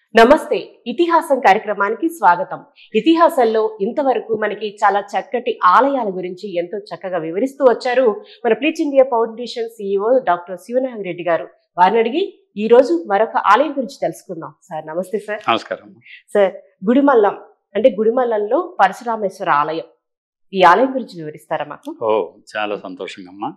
నమస్తే ఇతిహాసం కార్యక్రమానికి స్వాగతం ఇతిహాసంలో ఇంతవరకు మనకి చాలా చక్కటి ఆలయాల గురించి ఎంతో చక్కగా వివరిస్తూ వచ్చారు మన Pleach India foundation CEO doctor Sivanaga Reddy గారు వారిని అడిగి ఈ రోజు మరొక ఆలయం గురించి తెలుసుకుందాం సార్ నమస్తే సార్ నమస్కారం సార్ గుడిమల్లం అంటే గుడిమల్లంలో పరశురామేశ్వర ఆలయం ఈ ఆలయం గురించి వివరిస్తారా మాకు ఓ చాలా సంతోషంగా అమ్మా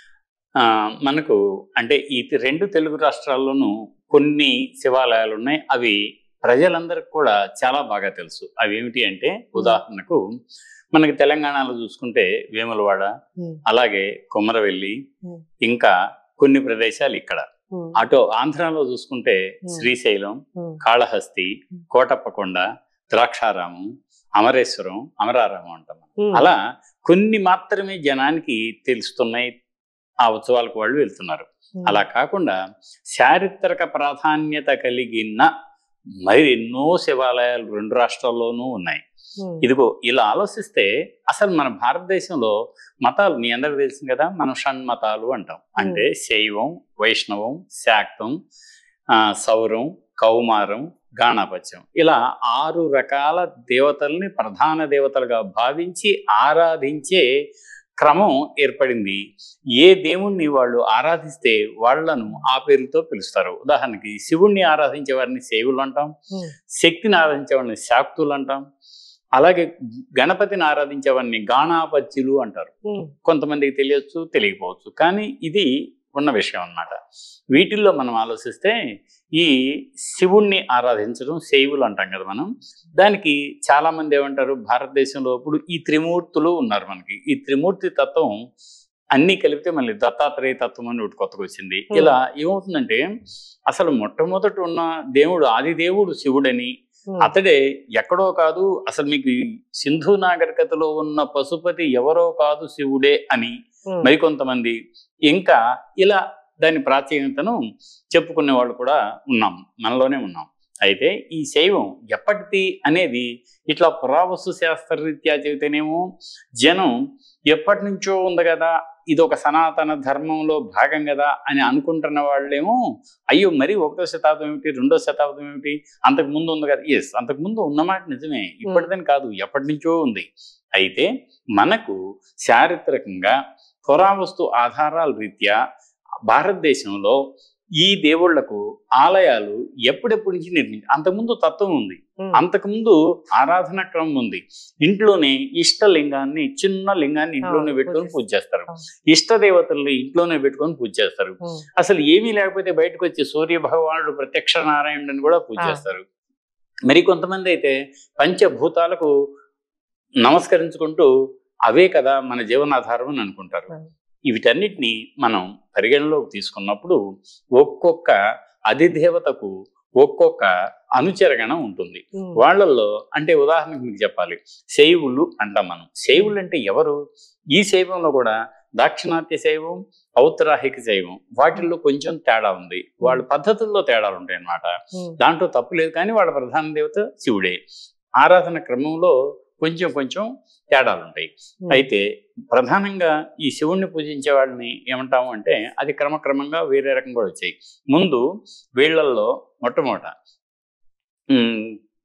ఆ, మనకు అంటే ఈ రెండు తెలుగు రాష్ట్రాల్లోనూ కొన్ని శివాలయాలు ఉన్నాయి అవి ప్రజలందరికీ కూడా చాలా బాగా తెలుసు అవి ఏమిటి అంటే ఉదాహరణకు మనకి తెలంగాణలో చూసుకుంటే వేములవాడ అలాగే కొమరవెల్లి Hmm. ఇంకా కొన్ని ప్రదేశాలు ఇక్కడ ఉమ్, అటు ఆంధ్రాలో చూసుకుంటే Hmm. శ్రీశైలం ఉమ్, కాళహస్తి Hmm. కోటప్పకొండ ద్రాక్షారామం అమరేశ్వరం అమరారామం అంటాం మనం. ఉమ్, అలా కొన్ని మాత్రమే జనానికి తెలుస్తున్నాయి ఆ ఉత్సవాలకు వాళ్ళు వెళ్తున్నారు ఉమ్, అలా కాకుండా చారిత్రక ప్రాధాన్యత కలిగిన మరి ఎన్నో శివాలయాలు రెండు రాష్ట్రాల్లోనూ ఉన్నాయి ఉమ్, ఇదిగో ఇలా ఆలోచిస్తే అసలు మన భారతదేశంలో మతాలు మీ అందరికి తెలిసింది కదా మనం షణ్మతాలు అంటాం అంటే శైవం వైష్ణవం శాక్తం ఆ, సౌరం కౌమారం గాణాపత్యం ఇలా ఆరు రకాల దేవతల్ని ప్రధాన దేవతలుగా భావించి ఆరాధించే క్రమం ఏర్పడింది ఏ దేవుణ్ణి వాళ్ళు ఆరాధిస్తే వాళ్ళను ఆ పేరుతో పిలుస్తారు ఉదాహరణకి శివుణ్ణి ఆరాధించే వారిని శైవులు అంటాం ఉమ్, శక్తిని ఆరాధించే వారిని శాక్తులు అంటాం అలాగే గణపతిని ఆరాధించే వారిని గాణాపత్యులు అంటారు ఉమ్, కొంతమందికి తెలియచ్చు తెలియకపోవచ్చు కానీ ఇది ఉన్న విషయం అన్నమాట వీటిల్లో మనం ఆలోచిస్తే ఈ శివుణ్ణి ఆరాధించడం శైవులు అంటాం కదా మనం దానికి చాలా మంది ఏమంటారు భారతదేశంలో ఇప్పుడు ఈ త్రిమూర్తులు ఉన్నారు మనకి ఈ త్రిమూర్తి తత్వం అన్ని కలిపితే మళ్ళీ దత్తాత్రేయ తత్వం అని ఒకటి కొత్తగా వచ్చింది Hmm. ఇలా ఏమవుతుందంటే అసలు మొట్టమొదట ఉన్న దేవుడు ఆది దేవుడు శివుడని ఉమ్, అతడే ఎక్కడో కాదు అసలు మీకు ఈ సింధు నాగరికతలో ఉన్న పశుపతి ఎవరో కాదు శివుడే అని ఉమ్, మరికొంతమంది ఇంకా ఇలా దాని ప్రాచీనతను చెప్పుకునే వాళ్ళు కూడా ఉన్నాం మనలోనే ఉన్నాం అయితే ఈ శైవం ఎప్పటిది అనేది ఇట్లా పురావస్తు శాస్త్రరీత్యా చెబితేనేమో జనం ఎప్పటి నుంచో ఉంది కదా ఇది ఒక సనాతన ధర్మంలో భాగం కదా అని అనుకుంటున్న వాళ్ళేమో అయ్యో మరి ఒకటో శతాబ్దం ఏమిటి రెండో శతాబ్దం ఏమిటి అంతకు ముందు ఉంది కదా ఎస్ అంతకు ముందు ఉన్నమాట నిజమే ఇప్పటిదని కాదు ఎప్పటి నుంచో ఉంది అయితే మనకు చారిత్రకంగా పురావస్తు ఆధారాల రీత్యా భారతదేశంలో ఈ దేవుళ్లకు ఆలయాలు ఎప్పుడెప్పటి నుంచి నిర్మించి అంతకుముందు తత్వం ఉంది ఉమ్, అంతకుముందు ఆరాధన క్రమం ఉంది ఇంట్లోనే ఇష్టలింగాన్ని చిన్న లింగాన్ని ఇంట్లోనే అవును, పెట్టుకొని పూజ చేస్తారు అవును. ఇష్ట దేవతల్ని ఇంట్లోనే పెట్టుకొని పూజ చేస్తారు ఉమ్, అసలు ఏమీ లేకపోతే బయటకు వచ్చి సూర్య భగవానుడు ప్రత్యక్ష నారాయణుడిని కూడా పూజ ఆ. చేస్తారు మరి కొంతమంది అయితే పంచభూతాలకు నమస్కరించుకుంటూ అవే కదా మన జీవనాధారం అని అనుకుంటారు ఆ. వీటన్నిటిని మనం పరిగణలోకి తీసుకున్నప్పుడు ఒక్కొక్క అధిదేవతకు ఒక్కొక్క అనుచరగణం ఉంటుంది ఉమ్, వాళ్ళల్లో అంటే ఉదాహరణకు మీకు చెప్పాలి శైవులు అంటాం మనం శైవులు అంటే ఎవరు ఈ శైవంలో కూడా దాక్షిణాత్య శైవం ఔత్తరాహిక శైవం వాటిల్లో కొంచెం తేడా ఉంది వాళ్ళ పద్ధతుల్లో తేడాలు ఉంటాయి అన్నమాట ఉమ్, దాంట్లో తప్పు లేదు కానీ వాళ్ళ ప్రధాన దేవత శివుడే ఆరాధన క్రమంలో కొంచెం కొంచెం తేడాలు ఉంటాయి ఉమ్, అయితే ప్రధానంగా ఈ శివుణ్ణి పూజించే వాళ్ళని ఏమంటాము అంటే అది క్రమక్రమంగా వేరే రకంగా కూడా వచ్చాయి ముందు వీళ్ళల్లో మొట్టమొదట ఉమ్,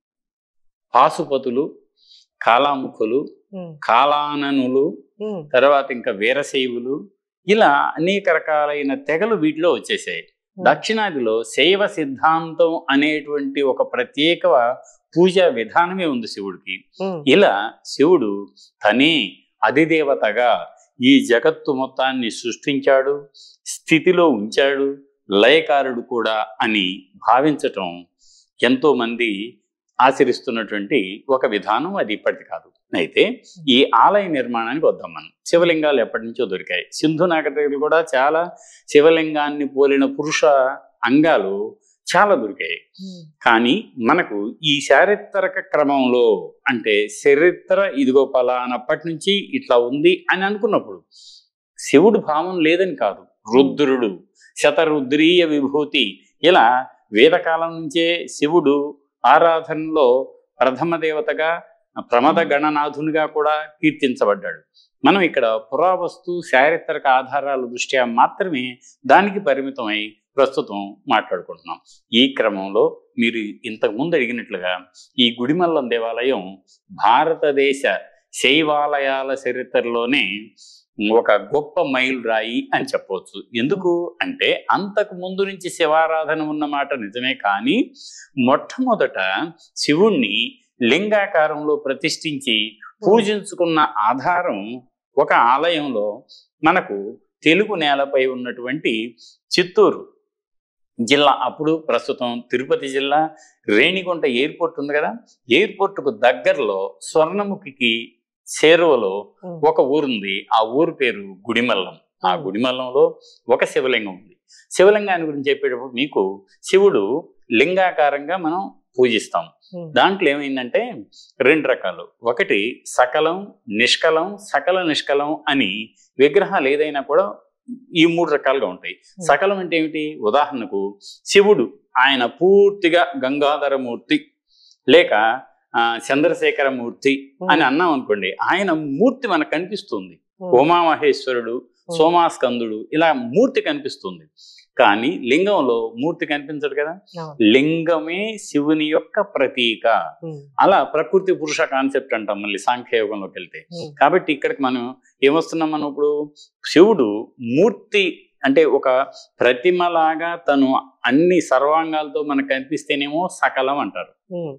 పాశుపతులు కాలాముఖులు ఉమ్, కాలాననులు ఉమ్, తర్వాత ఇంకా వీరశైవులు ఇలా అనేక రకాలైన తెగలు వీటిలో వచ్చేసాయి ఉమ్, దక్షిణాదిలో శైవ సిద్ధాంతం అనేటువంటి ఒక ప్రత్యేక పూజా విధానమే ఉంది శివుడికి ఉమ్, ఇలా శివుడు తనే అధిదేవతగా ఈ జగత్తు మొత్తాన్ని సృష్టించాడు స్థితిలో ఉంచాడు లయకారుడు కూడా అని భావించటం ఎంతో మంది ఆచరిస్తున్నటువంటి ఒక విధానం అది ఇప్పటిది కాదు అయితే ఈ ఆలయ నిర్మాణానికి వద్దాం మనం శివలింగాలు ఎప్పటి నుంచో దొరికాయి సింధు నాగరికతలు కూడా చాలా శివలింగాన్ని పోలిన పురుష అంగాలు చాలా దొరికాయి ఉమ్, కానీ మనకు ఈ చారిత్రక క్రమంలో అంటే చరిత్ర ఇదిగో పలానప్పటి నుంచి ఇట్లా ఉంది అని అనుకున్నప్పుడు శివుడు భావం లేదని కాదు రుద్రుడు శతరుద్రీయ విభూతి ఇలా వేదకాలం నుంచే శివుడు ఆరాధనలో ప్రథమ దేవతగా ప్రమద గణనాథునిగా కూడా కీర్తించబడ్డాడు మనం ఇక్కడ పురావస్తు చారిత్రక ఆధారాల దృష్ట్యా మాత్రమే దానికి పరిమితమై ప్రస్తుతం మాట్లాడుకుంటున్నాం ఈ క్రమంలో మీరు ఇంతకు ముందు అడిగినట్లుగా ఈ గుడిమల్లం దేవాలయం భారతదేశ శైవాలయాల చరిత్రలోనే ఒక గొప్ప మైలురాయి అని చెప్పవచ్చు ఎందుకు అంటే అంతకు ముందు నుంచి శివారాధన ఉన్న మాట నిజమే కానీ మొట్టమొదట శివుణ్ణి లింగాకారంలో ప్రతిష్ఠించి పూజించుకున్న ఆధారం ఒక ఆలయంలో మనకు తెలుగు నేలపై ఉన్నటువంటి చిత్తూరు జిల్లా అప్పుడు ప్రస్తుతం తిరుపతి జిల్లా రేణిగుంట ఎయిర్పోర్ట్ ఉంది కదా ఎయిర్పోర్ట్కు దగ్గరలో స్వర్ణముఖికి చేరువలో ఉమ్, ఒక ఊరుంది ఆ ఊరు పేరు గుడిమల్లం ఆ ఉమ్, గుడిమల్లంలో ఒక శివలింగం ఉంది శివలింగాన్ని గురించి చెప్పేటప్పుడు మీకు శివుడు లింగాకారంగా మనం పూజిస్తాం ఉమ్, దాంట్లో ఏమైందంటే రెండు రకాలు ఒకటి సకలం నిష్కలం సకల నిష్కలం అని విగ్రహాలు ఏదైనా కూడా ఈ మూడు రకాలుగా ఉంటాయి సకలం అంటే ఏమిటి ఉదాహరణకు శివుడు ఆయన పూర్తిగా గంగాధరమూర్తి లేక ఆ, చంద్రశేఖరమూర్తి అని అన్నాం అనుకోండి ఆయన మూర్తి మనకు కనిపిస్తుంది ఉమ్, ఉమామహేశ్వరుడు ఉమ్, సోమాస్కందుడు ఇలా మూర్తి కనిపిస్తుంది కానీ లింగంలో మూర్తి కనిపించదు కదా అవును. లింగమే శివుని యొక్క ప్రతీక ఉమ్, అలా ప్రకృతి పురుష కాన్సెప్ట్ అంటాం మళ్ళీ సాంఖ్యయోగంలోకి వెళ్తే ఉమ్, కాబట్టి ఇక్కడికి మనం ఏమొస్తున్నాం మనం ఇప్పుడు శివుడు మూర్తి అంటే ఒక ప్రతిమలాగా తను అన్ని సర్వాంగాలతో మనకు కనిపిస్తేనేమో సకలం అంటారు ఉమ్,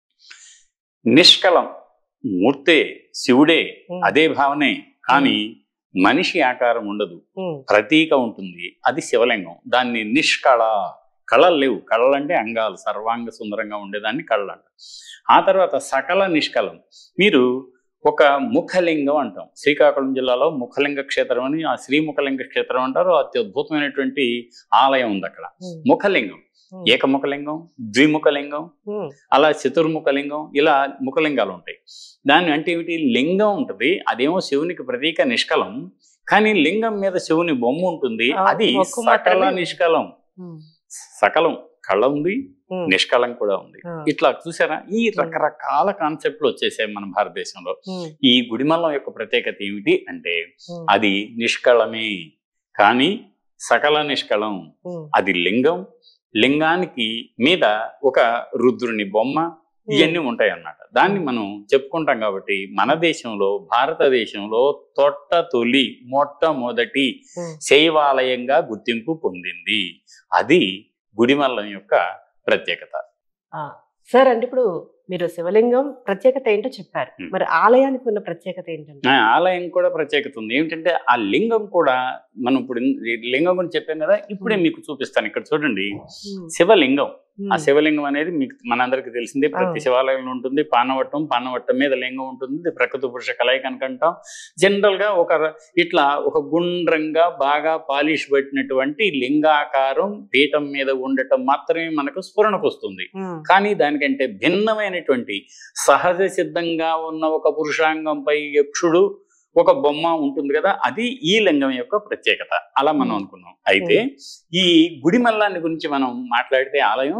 నిష్కలం మూర్తే శివుడే ఉమ్, అదే భావనే కానీ మనిషి ఆకారం ఉండదు ఉమ్, ప్రతీక ఉంటుంది అది శివలింగం దాన్ని నిష్కళ కళలు లేవు కళలు అంటే అంగాలు సర్వాంగ సుందరంగా ఉండేదాన్ని కళలు అంటారు ఆ తర్వాత సకల నిష్కలం మీరు ఒక ముఖలింగం అంటాం శ్రీకాకుళం జిల్లాలో ముఖలింగ క్షేత్రం అని ఆ శ్రీముఖలింగ క్షేత్రం అంటారు అత్యద్భుతమైనటువంటి ఆలయం ఉంది అక్కడ ఉమ్, ముఖలింగం ఉమ్, ఏకముఖలింగం ద్విముఖలింగం ఉమ్, అలా చతుర్ముఖలింగం ఇలా ముఖలింగాలు ఉంటాయి దాని అంటే ఏమిటి లింగం ఉంటుంది అదేమో శివునికి ప్రతీక నిష్కలం కానీ లింగం మీద శివుని బొమ్మ ఉంటుంది ఆ, అది మొక్కు సకల మాత్రమే. నిష్కలం ఉమ్, సకలం కళ ఉంది ఉమ్, నిష్కలం కూడా ఉంది ఆ, ఇట్లా చూసారా ఈ రకరకాల కాన్సెప్ట్లు వచ్చేసాయి మన భారతదేశంలో ఉమ్, ఈ గుడిమల్లం యొక్క ప్రత్యేకత ఏమిటి అంటే ఉమ్, అది నిష్కళమే కానీ సకల నిష్కళం ఉమ్, అది లింగం లింగానికి మీద ఒక రుద్రుని బొమ్మ ఇవన్నీ ఉంటాయి అన్నమాట దాన్ని మనం చెప్పుకుంటాం కాబట్టి మన దేశంలో భారతదేశంలో తొట్ట తొలి మొట్టమొదటి ఉమ్, శైవాలయంగా గుర్తింపు పొందింది అది గుడిమల్లం యొక్క ప్రత్యేకత ఆ, సార్ అంటే ఇప్పుడు మీరు శివలింగం ప్రత్యేకత ఏంటో చెప్పారు ఉమ్. మరి ఆలయానికి ఉన్న ప్రత్యేకత ఏంటంటే ఆ ఆలయం కూడా ప్రత్యేకత ఉంది ఏమిటంటే ఆ లింగం కూడా మనం ఇప్పుడు ఈ లింగం గురించి చెప్పాం కదా ఇప్పుడే మీకు చూపిస్తాను ఇక్కడ చూడండి ఉమ్, శివలింగం ఉమ్, ఆ శివలింగం అనేది మీకు మనందరికీ తెలిసిందే ప్రతి అవును. శివాలయంలో ఉంటుంది పానవట్టం పానవట్టం మీద లింగం ఉంటుంది ఇది ప్రకృతి పురుష కలయిక అనుకుంటాం జనరల్ గా ఒక ర- ఇట్లా ఒక గుండ్రంగా బాగా పాలిష్ పెట్టినటువంటి లింగాకారం పీఠం మీద ఉండటం మాత్రమే మనకు స్ఫురణకు వస్తుంది ఉమ్, కానీ దానికంటే భిన్నమైనటువంటి సహజ సిద్ధంగా ఉన్న ఒక పురుషాంగంపై యక్షుడు ఒక బొమ్మ ఉంటుంది కదా అది ఈ లింగం యొక్క ప్రత్యేకత అలా మనం Hmm. అనుకున్నాం అయితే ఈ గుడి మల్లాన్ని గురించి మనం మాట్లాడితే ఆలయం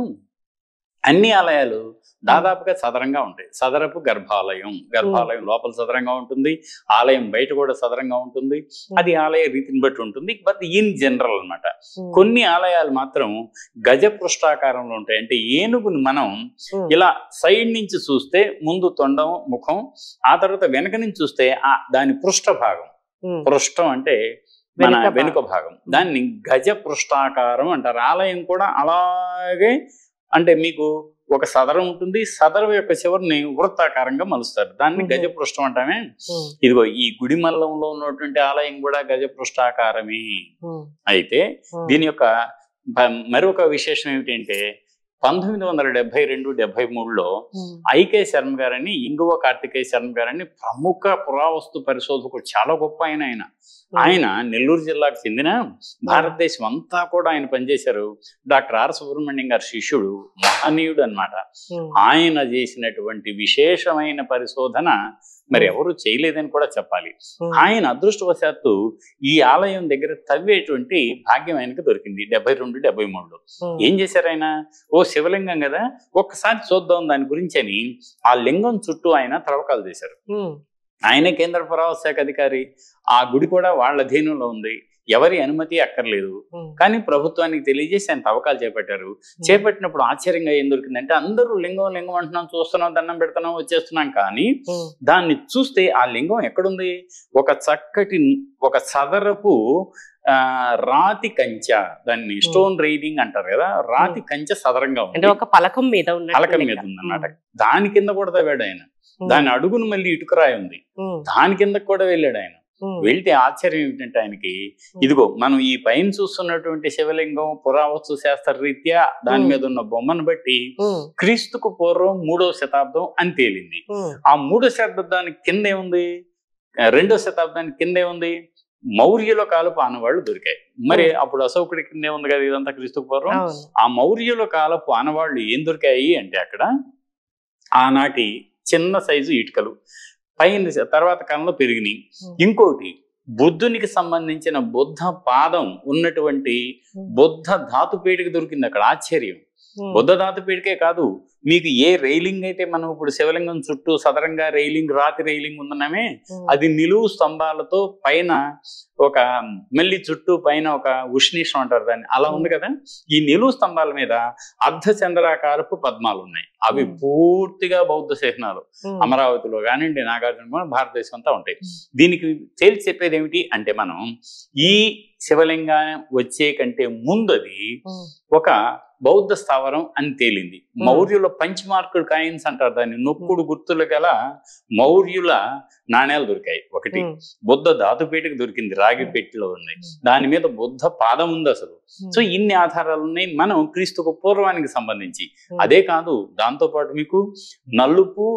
అన్ని ఆలయాలు దాదాపుగా సదరంగా ఉంటాయి సదరపు గర్భాలయం గర్భాలయం లోపల సదరంగా ఉంటుంది ఆలయం బయట కూడా సదరంగా ఉంటుంది అది ఆలయ రీతిని బట్టి ఉంటుంది బట్ ఇన్ జనరల్ అన్నమాట ఉమ్, కొన్ని ఆలయాలు మాత్రం గజ పృష్ఠాకారంలో ఉంటాయి అంటే ఏనుగుని మనం ఉమ్, ఇలా సైడ్ నుంచి చూస్తే ముందు తొండం ముఖం ఆ తర్వాత వెనక నుంచి చూస్తే ఆ దాని పృష్ఠ భాగం ఉమ్, పృష్ఠం అంటే మన వెనుక భాగం. వెనుక భాగం దాన్ని గజ పృష్ఠాకారం అంటారు ఆలయం కూడా అలాగే అంటే మీకు ఒక సదరం ఉంటుంది సదరం యొక్క చివరిని వృత్తాకారంగా మలుస్తారు దాన్ని మ్మ్. గజ పృష్ఠం అంటామే ఉమ్, ఇదిగో ఈ గుడిమల్లంలో ఉన్నటువంటి ఆలయం కూడా గజ పృష్ఠాకారమే ఉమ్, అయితే ఉమ్, దీని యొక్క ప- మరొక విశేషం ఏమిటంటే పంతొమ్మిది వందల డెబ్బై రెండు డెబ్బై మూడులో ఉమ్, ఐకే శర్మ గారని ఇంగువ కార్తికేయ శర్మ గారని ప్రముఖ పురావస్తు పరిశోధకుడు చాలా గొప్ప ఆయన ఆయన ఉమ్, ఆయన నెల్లూరు జిల్లాకు చెందిన భారతదేశం అంతా కూడా ఆయన పనిచేశారు డాక్టర్ ఆర్ సుబ్రహ్మణ్యం గారి శిష్యుడు మహనీయుడు అన్నమాట ఉమ్, ఆయన చేసినటువంటి విశేషమైన పరిశోధన మరి ఎవరు చేయలేదని కూడా చెప్పాలి ఉమ్, ఆయన అదృష్టవశాత్తు ఈ ఆలయం దగ్గర తవ్వేటువంటి భాగ్యం ఆయనకు దొరికింది డెబ్బై రెండు డెబ్బై మూడులో ఉమ్, ఏం చేశారు ఆయన ఓ శివలింగం కదా ఒక్కసారి చూద్దాం దాని గురించి అని ఆ లింగం చుట్టూ ఆయన త్రవ్వకాలు చేశారు ఉమ్, ఆయనే కేంద్ర పురావస్తు శాఖ అధికారి ఆ గుడి కూడా వాళ్ళ అధీనంలో ఉంది ఎవరి అనుమతి అక్కర్లేదు ఉమ్, కానీ ప్రభుత్వానికి తెలియజేసి ఆయన తవ్వకాలు చేపట్టారు చేపట్టినప్పుడు ఆశ్చర్యంగా ఏం దొరికిందంటే అందరూ లింగం లింగం అంటున్నాం చూస్తున్నాం దండం పెడుతున్నాం వచ్చేస్తున్నాం కానీ ఉమ్, దాన్ని చూస్తే ఆ లింగం ఎక్కడుంది ఒక చక్కటి ఒక సదరపు ఆ రాతి కంచె దాన్ని స్టోన్ రైడింగ్ అంటారు కదా రాతి కంచె సదరంగా అంటే ఉంది ఒక పలకం మీద ఉన్న పలకం మీద ఉందన్నమాట దాని కింద కూడా తవ్వాడు ఆయన దాని అడుగును మళ్ళీ ఇటుకరాయి ఉంది దాని కింద కూడా వెళ్ళాడు ఆయన వెళ్తే ఆశ్చర్యం ఏమిటంటే ఆయనకి ఇదిగో మనం ఈ పైన చూస్తున్నటువంటి శివలింగం పురావస్తు శాస్త్ర రీత్యా దాని Hmm. మీద ఉన్న బొమ్మను బట్టి క్రీస్తుకు పూర్వం మూడవ శతాబ్దం అని తేలింది ఆ మూడో శతాబ్దానికి కింద ఏముంది ఆ, రెండో శతాబ్దానికి కింద ఏముంది మౌర్యుల కాలపు ఆనవాళ్లు దొరికాయి మరి అప్పుడు అశోకుడి కిందే ఉంది కదా ఇదంతా క్రీస్తుకు పూర్వం అవును ఆ మౌర్యుల కాలపు ఆనవాళ్లు ఏం దొరికాయి అంటే అక్కడ ఆనాటి చిన్న సైజు ఇటుకలు పైన తర్వాత కాలంలో పెరిగినాయి ఇంకోటి బుద్ధునికి సంబంధించిన బుద్ధ పాదం ఉన్నటువంటి బుద్ధ ధాతుపేటిక దొరికింది అక్కడ ఆశ్చర్యం ఉమ్, బుద్ధ ధాతుపేటికే కాదు మీకు ఏ రైలింగ్ అయితే మనం ఇప్పుడు శివలింగం చుట్టూ సదరంగా రైలింగ్ రాతి రైలింగ్ ఉందన్నామే ఉమ్, అది నిలువు స్తంభాలతో పైన ఒక మళ్ళీ చుట్టూ పైన ఒక ఉష్ణీషం అంటారు దాన్ని అలా ఉంది కదా ఈ నిలువు స్తంభాల మీద అర్ధ చంద్రాకారపు పద్మాలు ఉన్నాయి అవి Hmm. పూర్తిగా బౌద్ధ చిహ్నాలు ఉమ్, అమరావతిలో కానివ్వండి నాగార్జున భారతదేశం అంతా ఉంటాయి Hmm. దీనికి తేల్చి చెప్పేది ఏమిటి అంటే మనం ఈ శివలింగం వచ్చే కంటే ముందది ఉమ్, ఒక బౌద్ధ స్థావరం అని తేలింది Hmm. మౌర్యుల పంచమార్కుడు కాయిన్స్ అంటారు దాన్ని నొక్కుడు గుర్తులు గల మౌర్యుల నాణ్యాలు దొరికాయి ఒకటి ఉమ్, బుద్ధ ధాతుపేటకు దొరికింది రాగి పెట్టిలో ఉన్నాయి దాని మీద బుద్ధ పాదం ఉంది అసలు ఉమ్, సో ఇన్ని ఆధారాలు ఉన్నాయి మనం క్రీస్తుకు పూర్వానికి సంబంధించి ఉమ్, అదే కాదు దాంతో పాటు మీకు నలుపు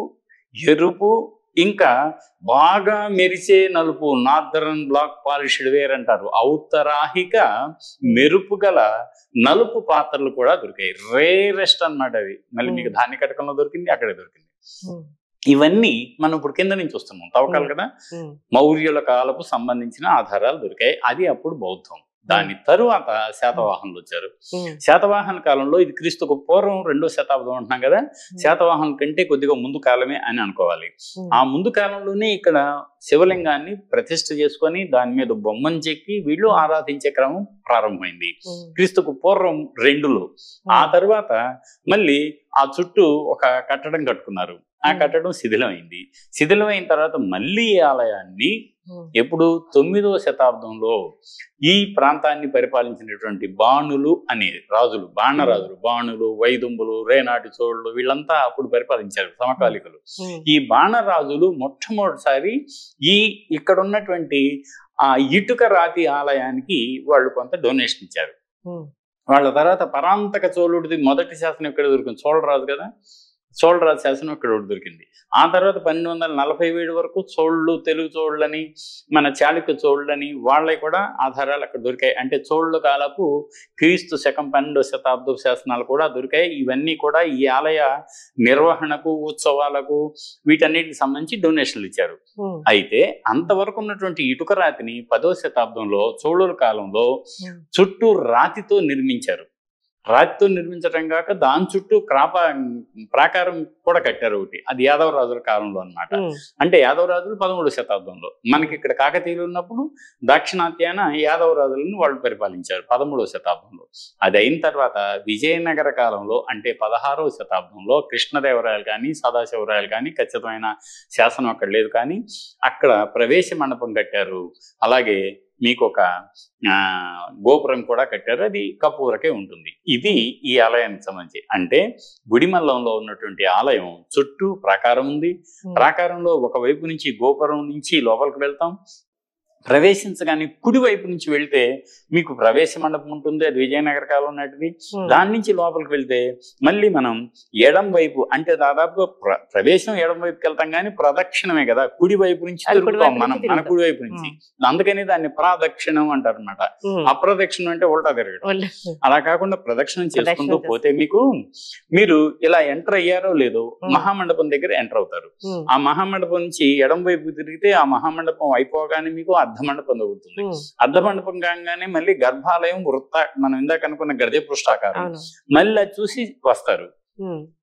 ఎరుపు ఇంకా బాగా మెరిసే నలుపు నార్దరన్ బ్లాక్ పాలిష్డ్ వేర్ అంటారు ఔత్తరాహిక మెరుపు గల నలుపు పాత్రలు కూడా దొరికాయి రేరెస్ట్ అన్నమాట అవి మళ్ళీ మీకు ధాన్య కటకంలో దొరికింది అక్కడే దొరికింది ఉమ్, ఇవన్నీ మనం ఇప్పుడు కింద నుంచి వస్తున్నాం తవ్వకాలు కదా ఉమ్, మౌర్యుల కాలపు సంబంధించిన ఆధారాలు దొరికాయి అది అప్పుడు బౌద్ధం దాని తరువాత శాతవాహనులు వచ్చారు ఉమ్, శాతవాహన కాలంలో ఇది క్రీస్తుకు పూర్వం రెండో శతాబ్దం అంటున్నాం కదా శాతవాహనం కంటే కొద్దిగా ముందు కాలమే అని అనుకోవాలి ఉమ్, ఆ ముందు కాలంలోనే ఇక్కడ శివలింగాన్ని ప్రతిష్ఠ చేసుకొని దాని మీద బొమ్మను చెక్కి వీళ్ళు ఆరాధించే క్రమం ప్రారంభమైంది ఉమ్, క్రీస్తుకు పూర్వం రెండులో ఆ తర్వాత మళ్ళీ ఆ చుట్టూ ఒక కట్టడం కట్టుకున్నారు ఆ Hmm. కట్టడం శిథిలమైంది శిథిలమైన తర్వాత మళ్ళీ ఈ ఆలయాన్ని ఉమ్, ఎప్పుడు తొమ్మిదవ శతాబ్దంలో ఈ ప్రాంతాన్ని పరిపాలించినటువంటి బాణులు అనే రాజులు బాణరాజులు బాణులు వైదుంబులు రేనాటి చోళులు వీళ్ళంతా అప్పుడు పరిపాలించారు సమకాలికులు ఉమ్, ఈ బాణరాజులు మొట్టమొదటిసారి ఈ ఇక్కడ ఉన్నటువంటి ఆ ఇటుక రాతి ఆలయానికి వాళ్ళు కొంత డొనేషన్ ఇచ్చారు ఉమ్, వాళ్ళ తర్వాత పరాంతక చోళుడిది మొదటి శాసనం ఇక్కడ దొరికింది చోళరాజు కదా చోళరాజు శాసనం ఇక్కడ ఒకటి దొరికింది ఆ తర్వాత పన్నెండు వందల నలభై ఏడు వరకు చోళ్ళు తెలుగు చోళ్ళని మన చాళుక్య చోళ్ళని వాళ్ళవి కూడా ఆధారాలు అక్కడ దొరికాయి అంటే చోళ్ళ కాలపు క్రీస్తు శకం పన్నెండో శతాబ్ద శాసనాలు కూడా దొరికాయి ఇవన్నీ కూడా ఈ ఆలయ నిర్వహణకు ఉత్సవాలకు వీటన్నిటికి సంబంధించి డొనేషన్లు ఇచ్చారు ఉమ్, అయితే అంతవరకు ఉన్నటువంటి ఇటుక రాతిని పదో శతాబ్దంలో చోళుల కాలంలో ఉమ్, చుట్టూ రాతితో నిర్మించారు రాతితో నిర్మించడం కాక దాని చుట్టూ క్రాప ప్రాకారం కూడా కట్టారు ఒకటి అది యాదవ రాజుల కాలంలో అన్నమాట ఉమ్, అంటే యాదవ రాజులు పదమూడు శతాబ్దంలో మనకి ఇక్కడ కాకతీయులు ఉన్నప్పుడు దాక్షిణాత్యాన యాదవ రాజులను వాళ్ళు పరిపాలించారు పదమూడవ శతాబ్దంలో అది అయిన తర్వాత విజయనగర కాలంలో అంటే పదహారవ శతాబ్దంలో కృష్ణదేవరాయలు కానీ సదాశివరాయలు కానీ ఖచ్చితమైన శాసనం అక్కడ లేదు కానీ అక్కడ ప్రవేశ మండపం కట్టారు అలాగే మీకు ఒక ఆ, గోపురం కూడా కట్టారు అది కపూరకే ఉంటుంది ఇది ఈ ఆలయానికి సంబంధించి అంటే గుడిమల్లంలో ఉన్నటువంటి ఆలయం చుట్టూ ప్రాకారం ఉంది ఉమ్, ప్రాకారంలో ఒక వైపు నుంచి గోపురం నుంచి లోపలికి వెళ్తాం ప్రవేశించగానే కుడి వైపు నుంచి వెళ్తే మీకు ప్రవేశ మండపం ఉంటుంది అది విజయనగర కాలం నాటిది ఉమ్, దాని నుంచి లోపలికి వెళ్తే మళ్ళీ మనం ఎడం వైపు అంటే దాదాపుగా ప్ర ప్రవేశం ఎడం వైపుకి వెళ్తాం కానీ ప్రదక్షిణమే కదా కుడి వైపు నుంచి అది కుడి తిరుగుతాం వైపు మనం నుంచి మన తిరుగుతాం. కుడి వైపు నుంచి అందుకని దాన్ని ప్రదక్షిణం అంటారు అనమాట ఉమ్, అప్రదక్షిణం అంటే ఉల్టా తిరగడం ఒళ్ళు- అలా కాకుండా ప్రదక్షిణం చేసుకుంటూ ప్రదక్షిణం పోతే మీకు మీరు ఇలా ఎంటర్ అయ్యారో లేదో Hmm. మహామండపం దగ్గర ఎంటర్ అవుతారు ఉమ్, ఆ మహామండపం నుంచి ఎడం వైపు తిరిగితే ఆ మహామండపం అయిపోగానే మీకు అర్ధ మండపం దొరుకుతుంది ఉమ్, అర్ధ మండపం కాగానే మళ్ళీ గర్భాలయం వృత్త మనం ఇందాక అనుకున్న గర్జ పృష్ఠాకారం అవును మళ్ళీ అది చూసి వస్తారు ఉమ్,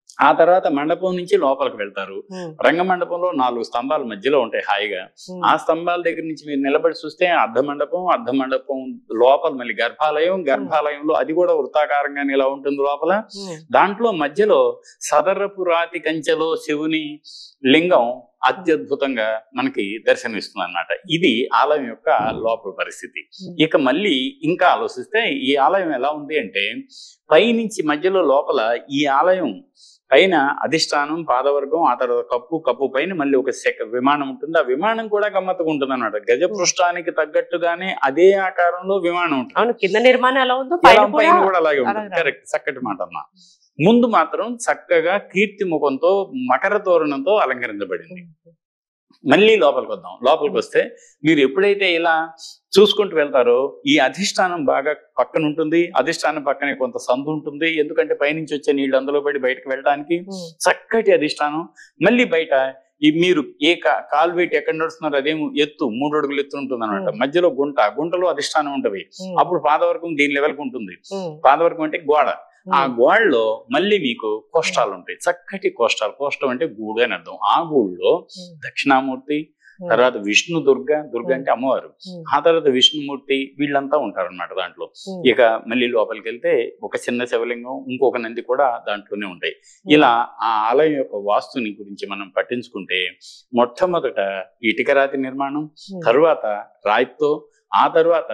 ఆ తర్వాత మండపం నుంచి లోపలికి వెళ్తారు ఉమ్, రంగమండపంలో నాలుగు స్తంభాలు మధ్యలో ఉంటాయి హాయిగా ఉమ్, ఆ స్తంభాల దగ్గర నుంచి మీరు నిలబడి చూస్తే అర్ధ మండపం అర్ధ మండపం లోపల మళ్ళీ గర్భాలయం గర్భాలయంలో అది కూడా వృత్తాకారంగానే ఇలా ఉంటుంది లోపల ఉమ్, దాంట్లో మధ్యలో సదరపు రాతి కంచెలో శివుని లింగం అత్యద్భుతంగా మనకి దర్శనమిస్తుంది అన్నమాట ఇది ఆలయం యొక్క లోపల పరిస్థితి ఇక మళ్ళీ ఇంకా ఆలోచిస్తే ఈ ఆలయం ఎలా ఉంది అంటే పైనుంచి మధ్యలో లోపల ఈ ఆలయం పైన అధిష్టానం పాదవర్గం ఆ తర్వాత కప్పు కప్పు పైన మళ్ళీ ఒక సెక విమానం ఉంటుంది ఆ విమానం కూడా గమ్మత్తుగా ఉంటుంది అన్నమాట గజ పృష్ఠానికి తగ్గట్టుగానే అదే ఆకారంలో విమానం ఉంటుంది అవును కింద నిర్మాణం ఎలా ఉందో ఇలా పైన పైన కూడా కూడా అలాగే ఉంటుంది అలాగే. కరెక్ట్ చక్కటి మాట అమ్మా ముందు మాత్రం చక్కగా కీర్తి ముఖంతో మకర తోరణంతో అలంకరించబడింది మళ్ళీ లోపలికి వద్దాం లోపలికి వస్తే మీరు ఎప్పుడైతే ఇలా చూసుకుంటూ వెళ్తారో ఈ అధిష్టానం బాగా పక్కన ఉంటుంది అధిష్టానం పక్కనే కొంత సందు ఉంటుంది ఎందుకంటే పైనుంచి వచ్చే నీళ్ళు అందులో పడి బయటకు వెళ్ళడానికి ఉమ్, చక్కటి అధిష్టానం మళ్ళీ బయట ఈ మీరు ఏ కా- కాలు పెట్టి ఎక్కడ నడుస్తున్నారు అదేమో ఎత్తు మూడు అడుగులు ఎత్తు ఉంటుంది అనమాట Hmm. మధ్యలో గుంట గుంటలో అధిష్టానం ఉంటది ఉమ్, అప్పుడు పాదవర్గం దీని లెవెల్కి ఉంటుంది ఉమ్, పాదవర్గం అంటే గోడ ఆ ఉమ్, గోడలో మళ్ళీ మీకు కోష్టాలు ఉంటాయి చక్కటి కోష్టాలు కోష్టం అంటే గూడు అని అర్థం ఆ గూడులో ఉమ్, దక్షిణామూర్తి ఉమ్, తర్వాత విష్ణు దుర్గ దుర్గ అంటే అమ్మవారు ఉమ్, ఆ తర్వాత విష్ణుమూర్తి వీళ్ళంతా ఉంటారు అనమాట దాంట్లో ఉమ్, ఇక మళ్ళీ లోపలికి వెళ్తే ఒక చిన్న శివలింగం ఇంకొక నంది కూడా దాంట్లోనే ఉంటాయి ఇలా ఆ ఆలయం యొక్క వాస్తుని గురించి మనం పట్టించుకుంటే మొట్టమొదట ఇటుక రాతి నిర్మాణం ఉమ్, తరువాత రాయితో ఆ తరువాత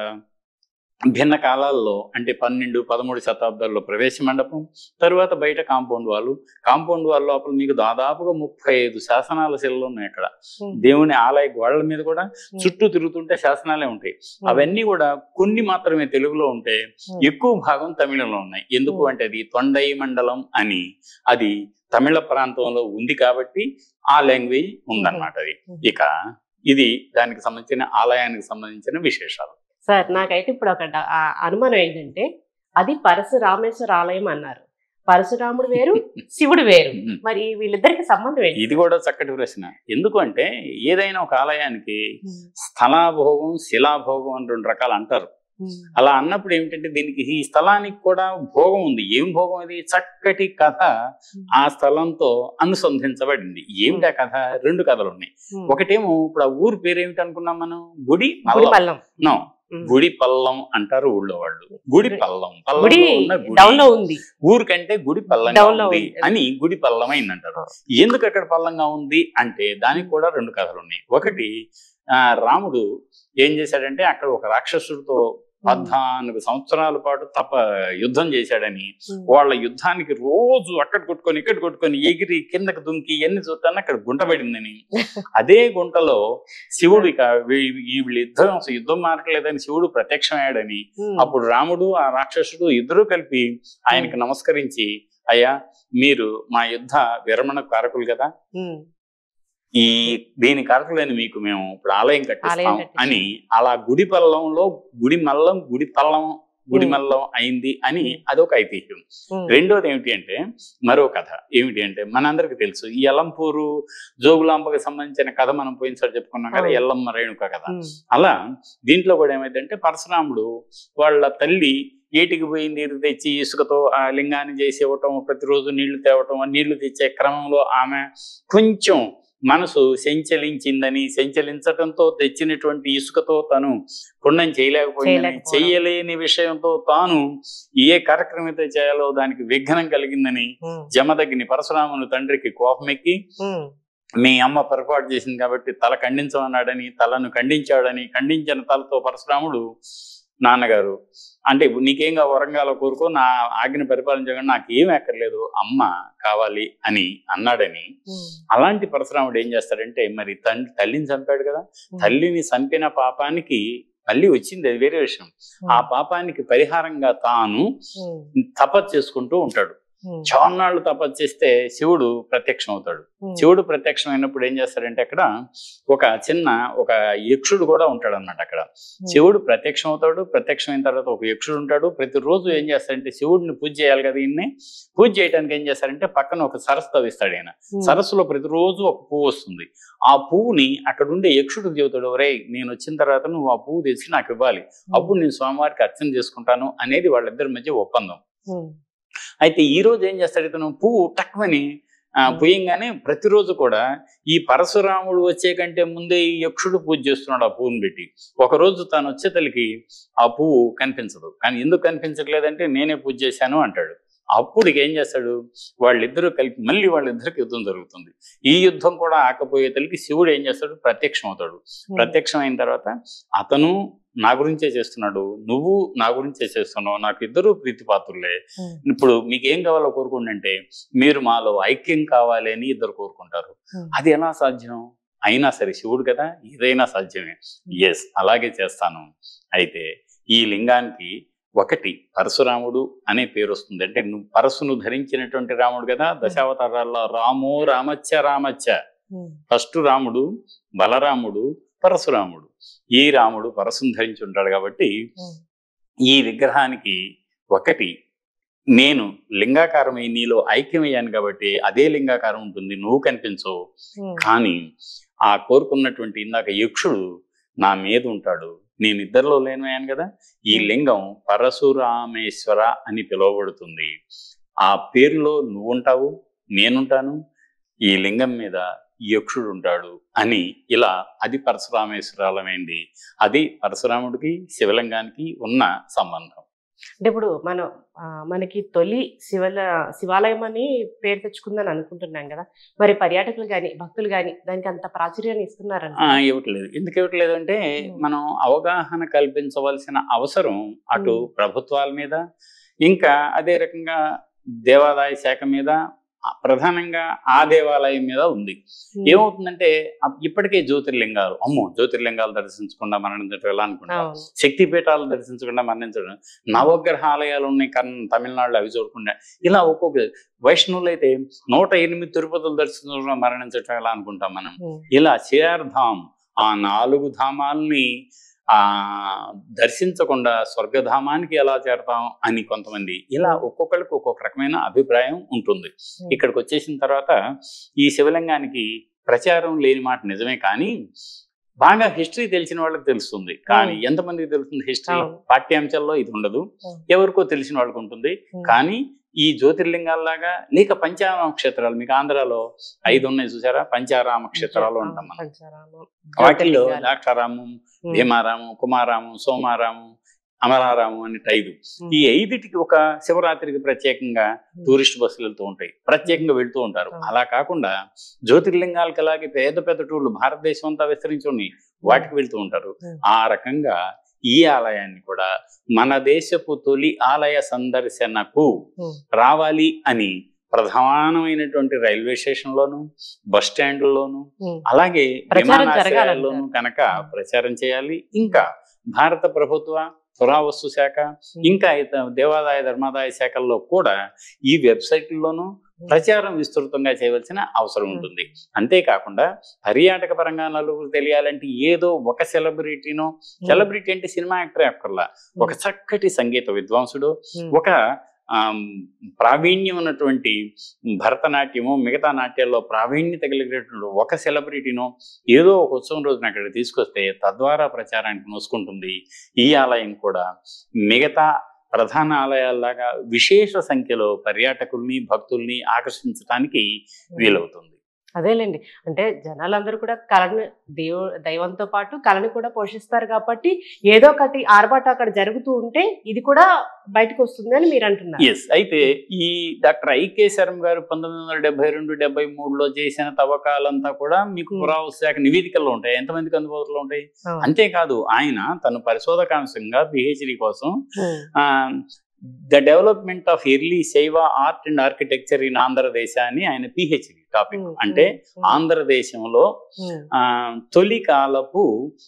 భిన్న కాలాల్లో అంటే పన్నెండు పదమూడు శతాబ్దాల్లో ప్రవేశ మండపం తరువాత బయట కాంపౌండ్ వాళ్ళు కాంపౌండ్ వాళ్ళ లోపల మీకు దాదాపుగా ముప్పై ఐదు శాసనాల శిలలు ఉన్నాయి అక్కడ ఉమ్, దేవుని ఆలయ గోడల మీద కూడా చుట్టూ తిరుగుతుంటే శాసనాలే ఉంటాయి ఉమ్, అవన్నీ కూడా కొన్ని మాత్రమే తెలుగులో ఉంటే ఉమ్, ఎక్కువ భాగం తమిళంలో ఉన్నాయి ఎందుకు Hmm. అంటే అది తొండై మండలం అని అది తమిళ ప్రాంతంలో ఉంది కాబట్టి ఆ లాంగ్వేజ్ ఉందన్నమాట అది Hmm. ఇక ఇది దానికి సంబంధించిన ఆలయానికి సంబంధించిన విశేషాలు సార్ నాకైతే ఇప్పుడు ఒక డ- ఆ అనుమానం ఏంటంటే అది పరశురామేశ్వర ఆలయం అన్నారు పరశురాముడు వేరు శివుడు వేరు Hmm. మరి వీళ్ళిద్దరికి సంబంధం ఏంటి ఇది కూడా చక్కటి ప్రశ్న ఎందుకు అంటే ఏదైనా ఒక ఆలయానికి ఉమ్, స్థలాభోగం శిలాభోగం అని రెండు రకాలు అంటారు ఉమ్, అలా అన్నప్పుడు ఏమిటంటే దీనికి ఈ స్థలానికి కూడా భోగం ఉంది ఏం భోగం అది చక్కటి కథ ఆ స్థలంతో అనుసంధించబడింది ఏమిటి ఆ కథ రెండు కథలు ఉన్నాయి ఉమ్. ఒకటేమో ఇప్పుడు ఆ ఊరు పేరు ఏమిటి అనుకున్నాం మనం గుడి గుడి పల్లం పల్లం No, ఉమ్. గుడి పల్లం అంటారు ఊళ్ళో వాళ్ళు గుడి పల్లం గుడి పల్లంలో ఉన్న గుడి డౌన్ లో ఉంది ఊరికంటే గుడి పల్లంగా Down లో ఉంది ఉంది. అని గుడి పల్లం అయిందంటారు ఆ. ఎందుకు అక్కడ పల్లంగా ఉంది అంటే దానికి కూడా రెండు కథలు ఉన్నాయి ఒకటి ఆ రాముడు ఏం చేశాడంటే అక్కడ ఒక రాక్షసుడితో పద్నాలుగు సంవత్సరాల పాటు తప్ప యుద్ధం చేశాడని ఉమ్, వాళ్ళ యుద్ధానికి రోజు అక్కడ కొట్టుకొని ఇక్కడ కొట్టుకొని ఎగిరి కిందకి దుంకి ఎన్ని చూడటాన్ని అక్కడ గుంట పడిందని అదే గుంటలో శివుడు ఇక వీ- ఈ వీళ్ళ యుద్ధం అసలు యుద్ధం మారట్లేదని శివుడు ప్రత్యక్షమయ్యాడని ఉమ్, అప్పుడు రాముడు ఆ రాక్షసుడు ఇద్దరూ కలిపి ఆయనకి నమస్కరించి అయ్యా మీరు మా యుద్ధ విరమణ కారకులు కదా ఉమ్, ఈ దీని కారకులని మీకు మేము ఇప్పుడు ఆలయం కట్టిస్తాం ఆలయం కట్టిస్తాం. అని అలా గుడి పల్లంలో గుడి మల్లం గుడి పల్లం గుడి ఉమ్. మల్లం అయింది అని అదొక ఐతిహ్యం ఉమ్, రెండోది ఏమిటి అంటే మరో కథ ఏమిటి అంటే మనందరికి తెలుసు ఈ ఎల్లంపూరు జోగులాంబకి సంబంధించిన కథ మనం పోయినసారి చెప్పుకున్నాం కదా అవును. ఎల్లమ్మ రేణుక కథ ఉమ్, అలా దీంట్లో కూడా ఏమైందంటే పరశురాముడు వాళ్ళ తల్లి ఏటికి పోయి నీరు తెచ్చి ఇసుకతో ఆ లింగాన్ని చేసి ఇవ్వటం ప్రతిరోజు నీళ్లు తేవటం ఆ నీళ్లు తెచ్చే క్రమంలో ఆమె కొంచెం మనసు సంచలించిందని సంచలించటంతో తెచ్చినటువంటి ఇసుకతో తను పుణ్యం చేయలేకపోయిందని చేయలేకపోవడం. చెయ్యలేని విషయంతో తాను ఏ కార్యక్రమం అయితే చేయాలో దానికి విఘ్నం కలిగిందని ఉమ్, జమదగ్ని పరశురాముని తండ్రికి కోపమెక్కి ఉమ్, మీ అమ్మ పొరపాటు చేసింది కాబట్టి తల ఖండించమన్నాడని తలను ఖండించాడని ఖండించిన తలతో పరశురాముడు నాన్నగారు అంటే నీకేం కావాలి వరంగాలో కోరుకో నా ఆజ్ఞ పరిపాలించగానే నాకు ఏం ఎక్కర్లేదు అమ్మ కావాలి అని అన్నాడని ఉమ్, అలాంటి పరశురాముడు ఏం చేస్తాడంటే మరి తండ్రి తల్లిని చంపాడు కదా ఉమ్, తల్లిని చంపిన పాపానికి మళ్ళీ వచ్చింది అది వేరే విషయం ఆ పాపానికి పరిహారంగా తాను ఉమ్, తపస్సు చేసుకుంటూ ఉంటాడు ఉమ్, చాన్నాళ్ళు తపస్సు చేస్తే శివుడు ప్రత్యక్షం అవుతాడు ఉమ్, శివుడు ప్రత్యక్షం అయినప్పుడు ఏం చేస్తాడంటే అక్కడ ఒక చిన్న ఒక యక్షుడు కూడా ఉంటాడు అన్నమాట అక్కడ ఉమ్, శివుడు ప్రత్యక్షం అవుతాడు ప్రత్యక్షం అయిన తర్వాత ఒక యక్షుడు ఉంటాడు ప్రతిరోజు ఏం చేస్తాడంటే శివుడిని పూజ చేయాలి కదా ఈయన్ని పూజ చేయడానికి ఏం చేస్తారంటే పక్కన ఒక సరస్సు తవ్విస్తాడు ఆయన ఉమ్, సరస్సులో ప్రతిరోజు ఒక పువ్వు వస్తుంది ఆ పువ్వుని అక్కడ ఉండే యక్షుడికి చెబుతాడు ఒరే నేను వచ్చిన తర్వాత నువ్వు ఆ పువ్వు తెచ్చి నాకు ఇవ్వాలి అప్పుడు నేను స్వామివారికి అర్చన చేసుకుంటాను అనేది వాళ్ళిద్దరి మధ్య ఒప్పందం ఉమ్, అయితే ఈ రోజు ఏం చేస్తాడు ఇతను పువ్వు టక్మని ఆ, Hmm. పుయ్యంగానే ప్రతిరోజు కూడా ఈ పరశురాముడు వచ్చే కంటే ముందే ఈ యక్షుడు పూజ చేస్తున్నాడు ఆ పువ్వుని పెట్టి ఒక రోజు తాను వచ్చే తల్లికి ఆ పువ్వు కనిపించదు కానీ ఎందుకు కనిపించట్లేదంటే నేనే పూజ చేశాను అంటాడు అప్పుడు ఇక ఏం చేస్తాడు వాళ్ళిద్దరూ కలిపి మళ్ళీ వాళ్ళిద్దరికి యుద్ధం జరుగుతుంది ఈ యుద్ధం కూడా ఆకపోయే తల్లికి శివుడు ఏం చేస్తాడు ప్రత్యక్షం అవుతాడు ప్రత్యక్షం అయిన తర్వాత అతను నా గురించే చేస్తున్నాడు నువ్వు నా గురించే చేస్తున్నావు నాకు ఇద్దరు ప్రీతిపాత్రులే ఉమ్, ఇప్పుడు మీకు ఏం కావాలో కోరుకోండి అంటే మీరు మాలో ఐక్యం కావాలి అని ఇద్దరు కోరుకుంటారు ఉమ్, అది ఎలా సాధ్యం అయినా సరే శివుడు కదా ఏదైనా సాధ్యమే ఎస్ అలాగే చేస్తాను అయితే ఈ లింగానికి ఒకటి పరశురాముడు అనే పేరు వస్తుంది అంటే నువ్వు పరశును ధరించినటువంటి రాముడు కదా దశావతారాల్లో రామో రామచ్చ రామచ్చ ఉమ్, ఫస్ట్ రాముడు బలరాముడు పరశురాముడు ఈ రాముడు పరశుని ధరించి ఉంటాడు కాబట్టి ఉమ్, ఈ విగ్రహానికి ఒకటి నేను లింగాకారమై నీలో ఐక్యమయ్యాను కాబట్టి అదే లింగాకారం ఉంటుంది నువ్వు కనిపించవు ఉమ్, కానీ ఆ కోరుకున్నటువంటి ఇందాక యక్షుడు నా మీద ఉంటాడు నేను ఇద్దరిలో లేనమయ్యాను కదా ఈ లింగం పరశురామేశ్వర అని పిలువబడుతుంది ఆ పేరులో నువ్వు ఉంటావు నేనుంటాను ఈ లింగం మీద ఈ యక్షుడు ఉంటాడు అని ఇలా అది పరశురామేశ్వరాలమైంది అది పరశురాముడికి శివలింగానికి ఉన్న సంబంధం అంటే ఇప్పుడు మనం ఆ, మనకి తొలి శివల శివాలయం అని పేరు తెచ్చుకుందని అనుకుంటున్నాం కదా మరి పర్యాటకులు కానీ భక్తులు కానీ దానికి అంత ప్రాచుర్యాన్ని ఇస్తున్నారంట ఆ, ఇవ్వట్లేదు ఎందుకు ఇవ్వట్లేదు అంటే ఉమ్. మనం అవగాహన కల్పించవలసిన అవసరం అటు ఉమ్. ప్రభుత్వాల మీద ఇంకా అదే రకంగా దేవాదాయ శాఖ మీద ఆ, ప్రధానంగా ఆ దేవాలయం మీద ఉంది ఉమ్, ఏమవుతుందంటే అప్- ఇప్పటికే జ్యోతిర్లింగాలు అమ్మో జ్యోతిర్లింగాలు దర్శించకుండా మరణించడం ఎలా అనుకుంటాం అవును శక్తి పీఠాలు దర్శించకుండా మరణించడం నవగ్రహ ఆలయాలు ఉన్నాయి కర్ణ తమిళనాడులో అవి చూడకుండా ఇలా ఒక్కొక్క వైష్ణవులు అయితే నూట ఎనిమిది తిరుపతులు దర్శించకుండా మరణించడం ఎలా అనుకుంటాం మనం ఉమ్, ఇలా చార్ధామ్ ఆ నాలుగు ధామాల్ని ఆ దర్శించకుండా స్వర్గధామానికి ఎలా చేరతాం అని కొంతమంది ఇలా ఒక్కొక్కరికి ఒక్కొక్క రకమైన అభిప్రాయం ఉంటుంది ఇక్కడికి వచ్చేసిన తర్వాత ఈ శివలింగానికి ప్రచారం లేని మాట నిజమే కానీ బాగా హిస్టరీ తెలిసిన వాళ్ళకి తెలుస్తుంది కానీ అవును. ఎంతమందికి తెలుస్తుంది హిస్టరీ అవును. పాఠ్యాంశాల్లో ఇది ఉండదు అవును. ఎవరికో తెలిసిన వాళ్ళకి ఉంటుంది ఉమ్, కానీ ఈ జ్యోతిర్లింగాల్లాగా లేక పంచారామ క్షేత్రాలు మీకు ఆంధ్రాలో ఐదు ఉన్నాయి చూసారా పంచారామ క్షేత్రాలు అంటాం మనం పంచారామం, వాటిల్లో జ్యోతిర్లింగాలు. దాక్షారామం ఉమ్, భీమారామం కుమారామం సోమారామం అమరారామం అని ఐదు ఉమ్, ఈ ఐదిటికి ఒక శివరాత్రికి ప్రత్యేకంగా టూరిస్ట్ బస్సులు వెళ్తూ ఉంటాయి ప్రత్యేకంగా వెళ్తూ ఉంటారు అవును. అలా కాకుండా జ్యోతిర్లింగాలకి అలాగే పెద్ద పెద్ద టూర్లు భారతదేశం అంతా విస్తరించి ఉన్నాయి వాటికి వెళ్తూ ఉంటారు ఉమ్. ఆ రకంగా ఈ ఆలయాన్ని కూడా మన దేశపు తొలి ఆలయ సందర్శనకు ఉమ్, రావాలి అని ప్రధానమైనటువంటి రైల్వే స్టేషన్ లోను బస్ స్టాండ్లోను ఉమ్, అలాగే ప్రచారం విమానాశ్రయాల్లోనూ జరగాలంటారు. కనుక ప్రచారం చేయాలి ఇంకా భారత ప్రభుత్వ పురావస్తు శాఖ ఇంకా ఇత- దేవాదాయ ధర్మాదాయ శాఖల్లో కూడా ఈ వెబ్సైట్లలోనూ ప్రచారం విస్తృతంగా చేయవలసిన అవసరం ఉంటుంది అంతేకాకుండా పర్యాటక పరంగా నలుగురు తెలియాలంటే ఏదో ఒక సెలబ్రిటీనో సెలబ్రిటీ అంటే సినిమా యాక్టర్ అక్కర్లా ఒక చక్కటి సంగీత విద్వాంసుడు ఉమ్, ఒక ఆమ్, ప్రావీణ్యం ఉన్నటువంటి భరతనాట్యము మిగతా నాట్యాల్లో ప్రావీణ్యత కలిగినటువంటి ఒక సెలబ్రిటీనో ఏదో ఒక ఉత్సవం రోజున అక్కడ తీసుకొస్తే తద్వారా ప్రచారానికి నోసుకుంటుంది ఈ ఆలయం కూడా మిగతా ప్రధాన ఆలయాల్లాగా విశేష సంఖ్యలో పర్యాటకుల్ని భక్తుల్ని ఆకర్షించడానికి వీలవుతుంది అదేలేండి అంటే జనాలందరూ కూడా కళను దేవు దైవంతో పాటు కళని కూడా పోషిస్తారు కాబట్టి ఏదో ఒకటి ఆర్భాట అక్కడ జరుగుతూ ఉంటే ఇది కూడా బయటకు వస్తుంది అని మీరు అంటున్నారు ఎస్ అయితే ఈ డాక్టర్ ఐకే శర్మ గారు పంతొమ్మిది వందల డెబ్బై రెండు డెబ్బై మూడులో చేసిన తవ్వకాలంతా కూడా మీకు Hmm. పురావస్తు శాఖ నివేదికల్లో ఉంటాయి ఎంతమందికి అందుబాటులో ఉంటాయి అవును. అంతేకాదు ఆయన తన పరిశోధకాంశంగా పిహెచ్డి కోసం um, the development of early Shaiva art and architecture in Andhradesh అని ఆయన పిహెచ్డి టాపిక్ ఉమ్, అంటే ఉమ్, ఆంధ్రదేశంలో ఉమ్, ఆ, తొలి కాలపు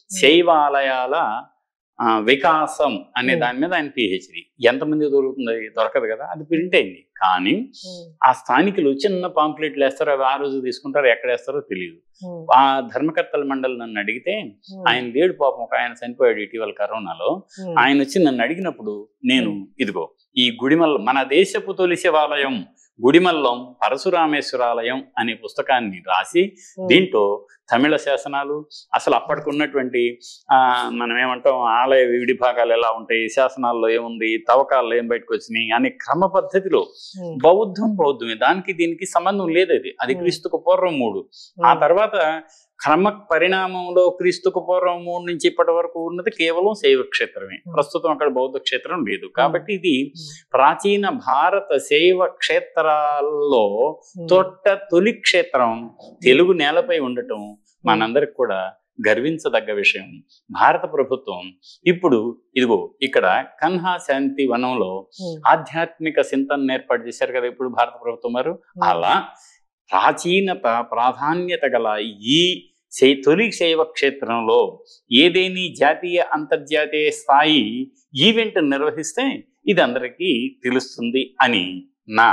శైవాలయాల ఆ, వికాసం అనే Hmm. దాని మీద ఆయన పిహెచ్డి ఎంతమంది దొరుకుతుంది దొరకదు కదా అది ప్రింట్ అయింది కానీ ఉమ్, ఆ స్థానికులు చిన్న పాంప్లెట్లు వేస్తారు అవి ఆ రోజు తీసుకుంటారు ఎక్కడ వేస్తారో తెలియదు ఉమ్, ఆ ధర్మకర్తల మండలి నన్ను అడిగితే ఉమ్, ఆయన లేడు పాపం ఒక ఆయన చనిపోయాడు ఇటీవల కరోనాలో ఉమ్, ఆయన వచ్చి నన్ను అడిగినప్పుడు నేను ఇదిగో ఈ గుడిమల్ మన దేశపు తొలి శివాలయం గుడిమల్లం పరశురామేశ్వరాలయం అనే పుస్తకాన్ని రాసి దీంట్లో తమిళ శాసనాలు అసలు అప్పటికి ఉన్నటువంటి ఆ మనం ఏమంటాం ఆలయ విడి భాగాలు ఎలా ఉంటాయి శాసనాల్లో ఏముంది తవ్వకాల్లో ఏం బయటకు వచ్చినాయి అనే క్రమ పద్ధతిలో ఉమ్, బౌద్ధం బౌద్ధమే దానికి దీనికి సంబంధం లేదు అది అది Hmm. క్రీస్తుకు పూర్వం మూడు ఆ ఉమ్, తర్వాత క్రమ పరిణామంలో క్రీస్తుకు పూర్వం మూడు నుంచి ఇప్పటి వరకు ఉన్నది కేవలం శైవ క్షేత్రమే Hmm. ప్రస్తుతం అక్కడ బౌద్ధ క్షేత్రం లేదు కాబట్టి ఇది Hmm. ప్రాచీన భారత శైవ క్షేత్రాల్లో ఉమ్, తొట్ట తొలి క్షేత్రం తెలుగు నేలపై ఉండటం మనందరికి కూడా గర్వించదగ్గ విషయం భారత ప్రభుత్వం ఇప్పుడు ఇదిగో ఇక్కడ కన్హా శాంతి వనంలో ఉమ్, ఆధ్యాత్మిక చింతన ఏర్పాటు చేశారు కదా ఇప్పుడు భారత ప్రభుత్వం వారు ఉమ్, అలా ప్రాచీనత ప్రాధాన్యత గల ఈ శై- తొలి శైవ క్షేత్రంలో ఏదేని జాతీయ అంతర్జాతీయ స్థాయి ఈవెంట్ నిర్వహిస్తే ఇది అందరికీ తెలుస్తుంది అని నా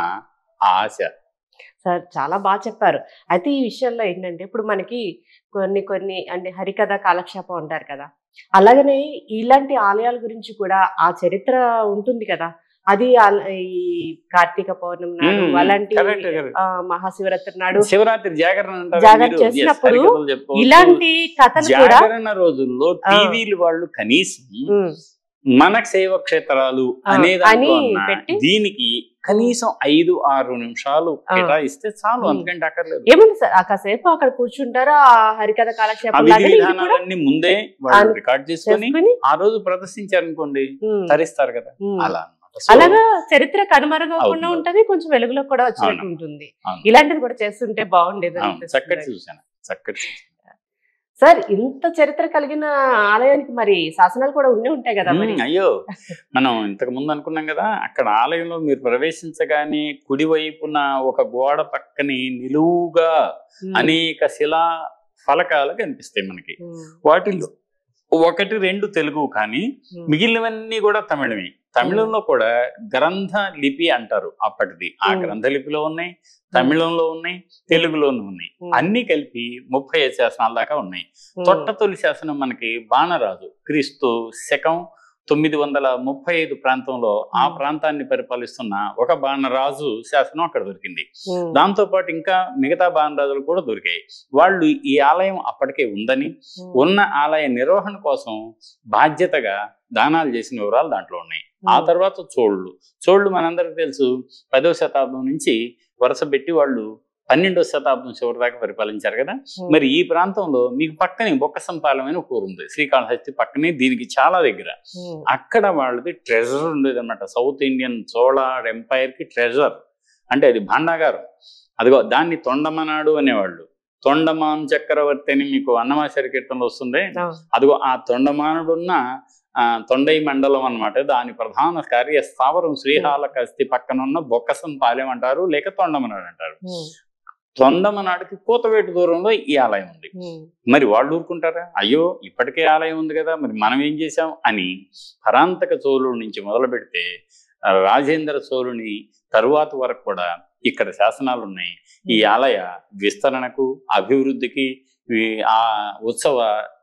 ఆశ సార్ చాలా బాగా చెప్పారు అయితే ఈ విషయంలో ఏంటంటే ఇప్పుడు మనకి కొన్ని కొన్ని అంటే హరికథ కాలక్షేపం అంటారు కదా అలాగనే ఇలాంటి ఆలయాల గురించి కూడా ఆ చరిత్ర ఉంటుంది కదా అది ఆల- ఈ కార్తీక పౌర్ణమి నాడు మ్మ్. అలాంటి Correct, correct. ఆ, మహాశివరాత్రి నాడు శివరాత్రి జాగరణ అంటారు జాగరణ మీరు. Yes, చేసినప్పుడు హరికథలు చెప్పుకోవచ్చు. ఇలాంటి కథలు కూడా జాగరణ రోజుల్లో ఆ. టీవీలు వాళ్ళు కనీసం ఉమ్, మన శైవ క్షేత్రాలు ఆ, అనే దాంట్లో అని ఉన్న పెట్టి? దీనికి కనీసం ఐదు ఆరు నిమిషాలు ఆ. కేటాయిస్తే చాలు ఉమ్. అంతకంటే అక్కర్లేదు ఏముంది సార్ ఆ కాసేపు అక్కడ కూర్చుంటారు ఆ హరికథ ఆ కాలక్షేపం విధి లాగానే ఇది కూడా విధానాలన్నీ ముందే వాళ్ళు ఆ, రికార్డ్ చేసుకొని చేసుకుని ఆ రోజు ప్రదర్శించారనుకోండి ఉమ్, తరిస్తారు కదా ఉమ్. అలా అన్నమాట. So, అలాగా చరిత్ర కనుమరుగకుండా అవును. ఉంటది కొంచెం వెలుగులో కూడా వచ్చినట్టు అవును. ఉంటుంది అవును. ఇలాంటిది కూడా చేస్తుంటే బాగుండేది అవును, అనిపిస్తుంది చక్కటి నాకు. చూశాను చక్కటి చూశాను. సార్ ఇంత చరిత్ర కలిగిన ఆలయానికి మరి శాసనాలు కూడా ఉండే ఉంటాయి కదా మరి ఉమ్, అయ్యో మనం ఇంతకు ముందు అనుకున్నాం కదా అక్కడ ఆలయంలో మీరు ప్రవేశించగానే కుడి వైపున ఒక గోడ పక్కని నిలువుగా ఉమ్, అనేక శిలా ఫలకాలు కనిపిస్తాయి మనకి ఉమ్, వాటిల్లో ఒకటి రెండు తెలుగు కానీ ఉమ్, మిగిలినవన్నీ కూడా తమిళమే తమిళంలో కూడా గ్రంథ లిపి అంటారు అప్పటిది ఆ Hmm. గ్రంథ లిపిలో ఉన్నాయి తమిళంలో ఉన్నాయి తెలుగులోనూ ఉన్నాయి ఉమ్, అన్ని కలిపి ముప్పై ఐదు శాసనాల దాకా ఉన్నాయి ఉమ్, తొట్ట తొలి శాసనం మనకి బాణరాజు క్రీస్తు శకం తొమ్మిది వందల ముప్పై ఐదు ప్రాంతంలో ఆ Hmm. ప్రాంతాన్ని పరిపాలిస్తున్న ఒక బాణరాజు శాసనం అక్కడ దొరికింది ఉమ్, దాంతో పాటు ఇంకా మిగతా బాణరాజులు కూడా దొరికాయి వాళ్ళు ఈ ఆలయం అప్పటికే ఉందని ఉమ్, ఉన్న ఆలయ నిర్వహణ కోసం బాధ్యతగా దానాలు చేసిన వివరాలు దాంట్లో ఉన్నాయి ఆ ఉమ్, తర్వాత చోళ్ళు చోళ్ళు మనందరికీ తెలుసు పదో శతాబ్దం నుంచి వరుస పెట్టి వాళ్ళు పన్నెండో శతాబ్దం చివరి దాకా పరిపాలించారు కదా ఉమ్, మరి ఈ ప్రాంతంలో మీకు పక్కనే బొక్కసంపాలెం అని ఒక ఊరు ఉంది శ్రీకాళహస్తి పక్కనే దీనికి చాలా దగ్గర ఉమ్, అక్కడ వాళ్ళది ట్రెజర్ ఉండేది అనమాట సౌత్ ఇండియన్ చోళ ఎంపైర్ కి ట్రెజర్ అంటే అది భాండాగారం అదిగో దాన్ని తొండమనాడు అనేవాళ్ళు తొండమాన్ చక్రవర్తి అని మీకు అన్నమాచారి కీర్తనలో వస్తుంది అవును. అదిగో ఆ తొండమానుడున్న ఆ, తొండై మండలం అన్నమాట దాని ప్రధాన కార్య స్థావరం శ్రీహాళహస్తి పక్కనున్న బొక్కసం పాలెం అంటారు లేక తొండమనాడు అంటారు ఉమ్, తొండమనాడుకి కూతవేటు దూరంలో ఈ ఆలయం ఉంది ఉమ్, మరి వాళ్ళు ఊరుకుంటారా అయ్యో ఇప్పటికే ఆలయం ఉంది కదా మరి మనం ఏం చేశాం అని పరాంతక చోళుడి నుంచి మొదలు పెడితే ఆ, రాజేంద్ర చోళుని తరువాత వరకు కూడా ఇక్కడ శాసనాలు ఉన్నాయి ఈ ఆలయ విస్తరణకు అభివృద్ధికి ఈ- ఆ ఉత్సవ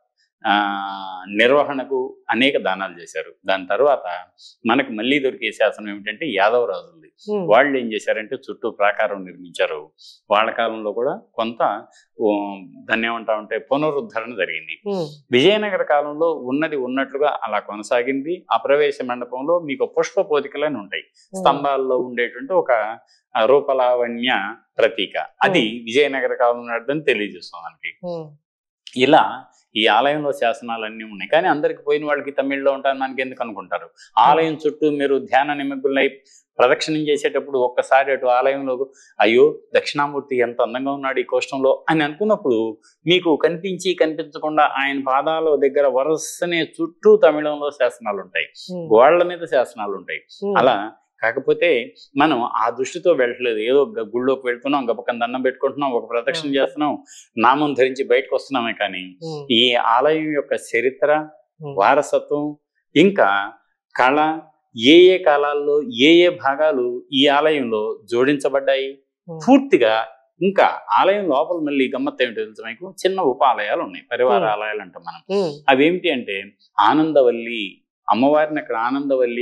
ఆ, నిర్వహణకు అనేక దానాలు చేశారు దాని తర్వాత మనకు మళ్ళీ దొరికే శాసనం ఏమిటంటే యాదవ రాజులది ఉమ్, వాళ్ళు ఏం చేశారంటే చుట్టూ ప్రాకారం నిర్మించారు వాళ్ళ కాలంలో కూడా కొంత ఓ, దాన్ని ఏమంటా ఉంటే పునరుద్ధరణ జరిగింది ఉమ్, విజయనగర కాలంలో ఉన్నది ఉన్నట్లుగా అలా కొనసాగింది ఆ ప్రవేశ మండపంలో మీకు పుష్ప పోతికలని ఉంటాయి స్తంభాల్లో ఉండేటువంటి ఒక ఆ, రూపలావణ్య ప్రతీక అది విజయనగర కాలం నాటిదని తెలియజేస్తుంది మనకి ఉమ్, ఇలా ఈ ఆలయంలో శాసనాలన్నీ ఉన్నాయి కానీ అందరికి పోయిన వాళ్ళకి తమిళ్లో ఉంటారు మనకి ఎందుకు అనుకుంటారు ఆలయం చుట్టూ మీరు ధ్యాన నిమగ్గులై ప్రదక్షిణం చేసేటప్పుడు ఒక్కసారి అటు ఆలయంలో అయ్యో దక్షిణామూర్తి ఎంత అందంగా ఉన్నాడు ఈ కోష్టంలో అని అనుకున్నప్పుడు మీకు కనిపించి కనిపించకుండా ఆయన పాదాల దగ్గర వరుసనే చుట్టూ తమిళంలో శాసనాలు ఉంటాయి ఉమ్, గోళ్ల మీద శాసనాలు ఉంటాయి ఉమ్, అలా కాకపోతే మనం ఆ దృష్టితో వెళ్ళట్లేదు ఏదో గ- గుళ్ళోకి వెళ్తున్నాం గబక్కన దండం పెట్టుకుంటున్నాం ఒక ప్రదక్షిణ Hmm. చేస్తున్నాం నామం ధరించి బయటకు వస్తున్నామే కానీ ఉమ్, ఈ ఆలయం యొక్క చరిత్ర ఉమ్, వారసత్వం ఇంకా కళ ఏ ఏ కాలాల్లో ఏ ఏ భాగాలు ఈ ఆలయంలో జోడించబడ్డాయి ఉమ్, పూర్తిగా ఇంకా ఆలయం లోపల మళ్ళీ గమ్మత్ ఏమిటో తెలుసు మీకు చిన్న ఉప ఆలయాలు ఉన్నాయి పరివార Hmm. ఆలయాలు అంటాం మనం ఉమ్, అవేమిటి అంటే ఆనందవల్లి అమ్మవారిని అక్కడ ఆనందవల్లి అంటారు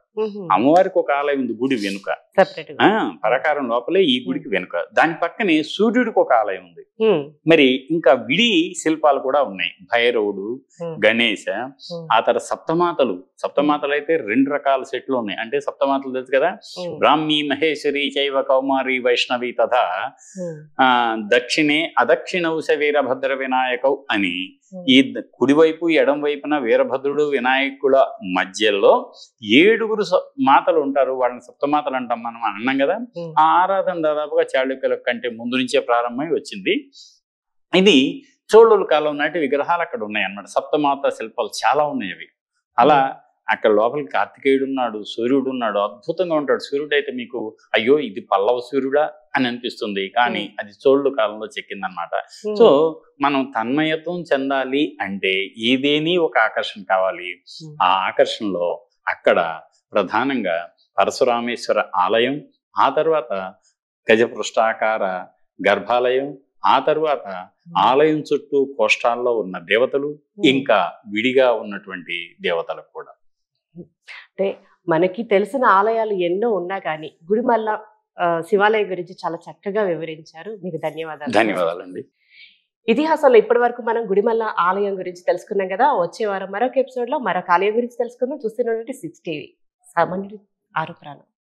అమ్మవారికి ఒక ఆలయం ఉంది గుడి వెనుక సెపరేట్ ఆ పరకారం లోపలే ఈ గుడికి వెనుక దాని పక్కనే సూర్యుడికి ఒక ఆలయం ఉంది మరి ఇంకా విడి శిల్పాలు కూడా ఉన్నాయి భైరవుడు గణేశ ఆ తర్వాత సప్తమాతలు సప్తమాతలు అయితే రెండు రకాల సెట్లు ఉన్నాయి అంటే సప్తమాతలు తెలుసు కదా బ్రాహ్మీ మహేశ్వరి చైవ కౌమారి వైష్ణవి తథా ఆ దక్షిణే అదక్షిణౌశ వీరభద్ర వినాయకౌ అని ఈ ద- కుడివైపు ఎడం వైపున వీరభద్రుడు వినాయకుల మధ్యలో ఏడుగురు స- మాతలు ఉంటారు వాళ్ళని సప్తమాతలు అంటాం మనం అన్నాం కదా ఆ ఆరాధన దాదాపుగా చాళుక్యుల కంటే ముందు నుంచే ప్రారంభమై వచ్చింది ఇది చోళుల కాలం నాటి విగ్రహాలు అక్కడ ఉన్నాయి అన్నమాట సప్తమాత శిల్పాలు చాలా ఉన్నాయి అవి అలా అక్కడ లోపలికి కార్తికేయుడు ఉన్నాడు సూర్యుడు ఉన్నాడు అద్భుతంగా ఉంటాడు సూర్యుడు అయితే మీకు అయ్యో ఇది పల్లవ సూర్యుడా అని అనిపిస్తుంది కానీ అది చోళుల కాలంలో చెక్కిందనమాట సో మనం తన్మయత్వం చెందాలి అంటే ఏదేని ఒక ఆకర్షణ కావాలి ఆ ఆకర్షణలో అక్కడ ప్రధానంగా పరశురామేశ్వర ఆలయం ఆ తర్వాత గజపృష్ఠాకార గర్భాలయం ఆ తర్వాత ఆలయం చుట్టూ కోష్టాల్లో ఉన్న దేవతలు ఇంకా విడిగా ఉన్నటువంటి దేవతలకు కూడా మనకి తెలిసిన ఆలయాలు ఎన్నో ఉన్నా కానీ గుడిమల్ల ఆ, శివాలయం గురించి చాలా చక్కగా వివరించారు మీకు ధన్యవాదాలు ధన్యవాదాలండి ఇతిహాసంలో ఇప్పటి వరకు మనం గుడిమల్ల ఆలయం గురించి తెలుసుకున్నాం కదా వచ్చే వారం మరొక ఎపిసోడ్ లో మరొక ఆలయం గురించి తెలుసుకుందాం చూస్తున్నటువంటి సిక్స్ టీవీ సామాన్యుడి ఆరు ప్రాణం